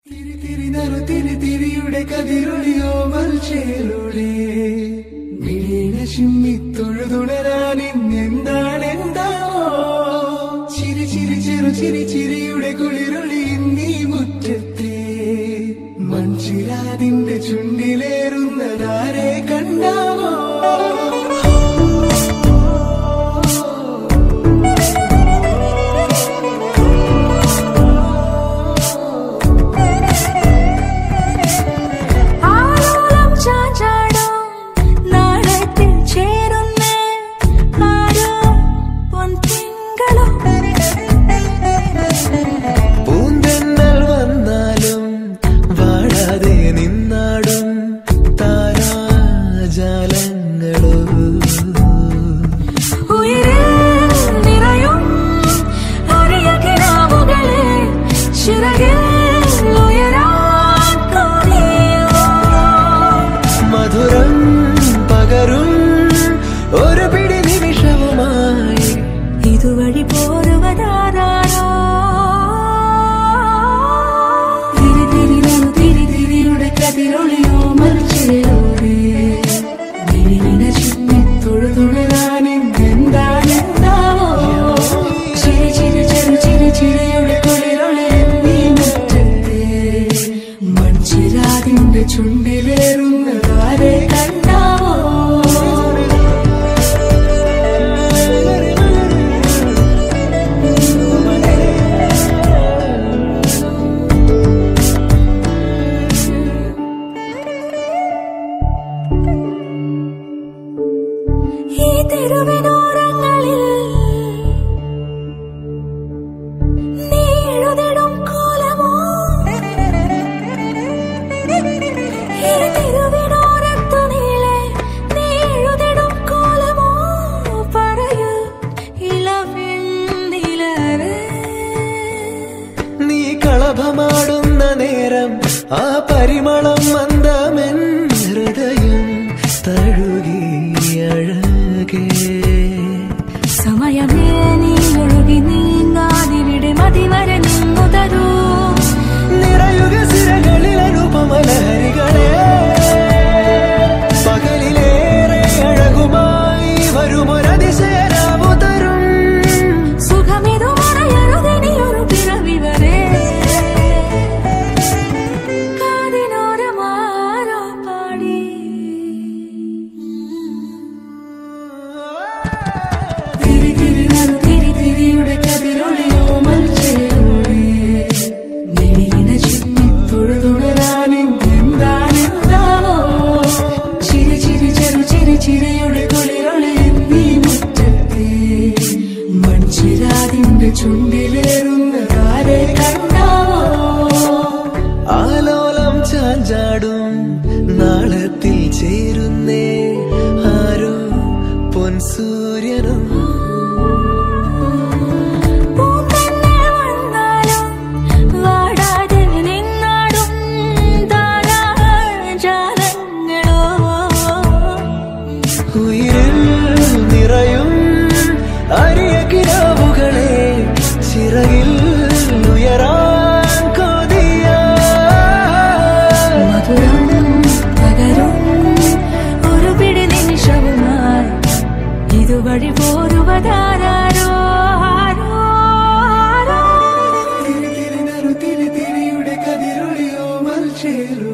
തിരി തിരി നറു തിരി തിരിയുടെ കതിരൊളിയോ മൽച്ചേലൂടെ മിഴീന ചിമ്മി തൊഴുതുണരാൻ ഇന്നെന്താണ് എന്താവോ ചിരി ചിരി ചെറു ചിരി ചിരിയുടെ കുളിരൊളി നീ മുറ്റത്തെ മൺചിരാതിന്റെ ചുണ്ടിലേറുന്നതാരെ കണ്ടാവോ ആലോലം ചാഞ്ചാടും നാളത്തിൽ ചേരുന്നേ ആരോ പൊൻതിങ്കളും പൂന്തെന്നൽ വന്നാലും വാഴാതെ നിന്നാടും താരാജാലങ്ങളോ ഉയരിൽ നിറയും അരിയ കിനാവുകളെ ചിറകിൽ ഉയരാൻ തോന്നിയോ മധുരം പകരും ഒരു പിടി നിമിഷവുമായി ഇതുവഴി പോരുവതാരോ തിരി തിരി നറു തിരി തിരിയുടെ കതിരൊളിയോ മറിച്ചിലൂടെ വിരിവിന ചുറ്റി തൊഴുതുണരാൻ എന്താണെന്താവോ ചിരി ചിരി ചെറു ചിരി ചിരിയുടെ കുളിരൊളി നീ മുറ്റത്തെ മൺചിരാതിന്റെ ചുണ്ടിലേറുന്നതാരെ കണ്ടാവോ ഈ തെരുവിനോരങ്ങളിൽ നീ എഴുതിടും കോലമോ ഈ തെരുവിനോരത്തു നീളെ നീ എഴുതിടും കോലമോ പറയൂ ഇളവെണ്ണിലവേ നീ കളഭമാടുന്ന നേരം ആ പരിമളം മന്ദമെൻ ഹൃദയം തഴുകി അഴകേ സമയമേ നീ ഒഴുകി നീങ്ങാതിവിടെ മതിവരെ നിന്നു തരൂ നിറയുക സിരകളിൽ അനുപമലഹരികളെ പകലിലേറെ അഴകുമായി വരുമൊരതിശയരാവു തരും സുഖമിതു മറയരുതിനിയൊരു പിറവി വരെ കാതിനോരമാരോ പാടി തിരി തിരി നറു തിരി തിരിയുടെ കതിരൊളിയോ മൽച്ചേലൂടെ മിഴിയിന ചുറ്റി തൊഴുതുണരാൻ എന്താണെന്താവോ ചിരി ചിരി ചെറു ചിരി ചിരിയുടെ കുളിരൊളി നീ മുറ്റത്തെ മൺചിരാതിന്റെ ചുണ്ടിലേറുന്നതാരെ കണ്ടാവോ ആലോലം ചാഞ്ചാടും നാളത്തിൽ ചേരുന്നേ ആരോ പൊൻസൂര്യനും പൂന്തന്നെ വന്നാലും വാടാതെ നിന്നാടും താരാജാലങ്ങളോ ഉയിരിൽ നിറയും അരിയ കിരാവുകളെ ചിറകിൽ ഉയരാൻ കൊതിയ മധുരം പകരും ഒരു പിടി നിമിഷവുമായി ഇതുവഴി പോരുവതാരോ ആരോ ആരോ തിരി തിരി നറു തിരി തിരിയുടെ കതിരൊളിയോ മൽച്ചേലു